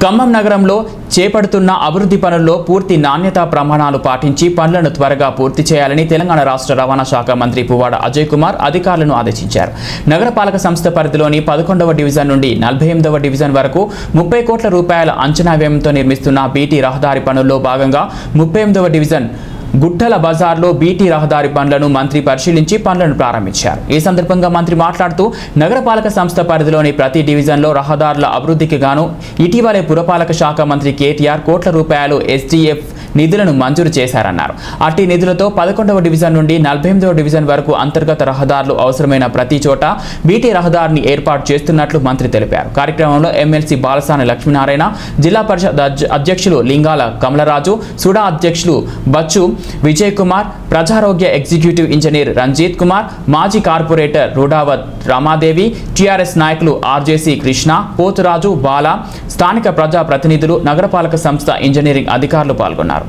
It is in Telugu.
ఖమ్మం నగరంలో చేపడుతున్న అభివృద్ధి పనుల్లో పూర్తి నాణ్యతా ప్రమాణాలు పాటించి పనులను త్వరగా పూర్తి చేయాలని తెలంగాణ రాష్ట్ర రవాణా శాఖ మంత్రి పువ్వాడ అజయ్ కుమార్ అధికారులను ఆదేశించారు నగరపాలక సంస్థ పరిధిలోని పదకొండవ డివిజన్ నుండి నలభై ఎనిమిదవ డివిజన్ వరకు ముప్పై కోట్ల రూపాయల అంచనా వ్యయంతో నిర్మిస్తున్న బీటీ రహదారి పనుల్లో భాగంగా ముప్పై ఎనిమిదవ డివిజన్ గుట్టల బజార్లో బీటీ రహదారి పనులను మంత్రి పరిశీలించి పనులను ప్రారంభించారు ఈ సందర్భంగా మంత్రి మాట్లాడుతూ నగరపాలక సంస్థ పరిధిలోని ప్రతి డివిజన్లో రహదారుల అభివృద్ధికి గాను ఇటీవలే పురపాలక శాఖ మంత్రి కేటీఆర్ కోట్ల రూపాయలు ఎస్డీఎఫ్ నిధులను మంజూరు చేశారన్నారు అట్టి నిధులతో పదకొండవ డివిజన్ నుండి నలభై ఎనిమిదవ డివిజన్ వరకు అంతర్గత రహదారులు అవసరమైన ప్రతి చోట బీటీ రహదారిని ఏర్పాటు చేస్తున్నట్లు మంత్రి తెలిపారు కార్యక్రమంలో ఎమ్మెల్సీ బాలసాని లక్ష్మీనారాయణ జిల్లా పరిషత్ అధ్య- అధ్యక్షులు లింగాల కమలరాజు సుడా అధ్యక్షులు బచ్చు విజయ్ కుమార్ ప్రజారోగ్య ఎగ్జిక్యూటివ్ ఇంజనీర్ రంజిత్ కుమార్ మాజీ కార్పొరేటర్ రూడావత్ రామాదేవి టీఆర్ఎస్ నాయకులు ఆర్జేసీ కృష్ణ పోతురాజు బాల స్థానిక ప్రజా ప్రతినిధులు నగరపాలక సంస్థ ఇంజనీరింగ్ అధికారులు పాల్గొన్నారు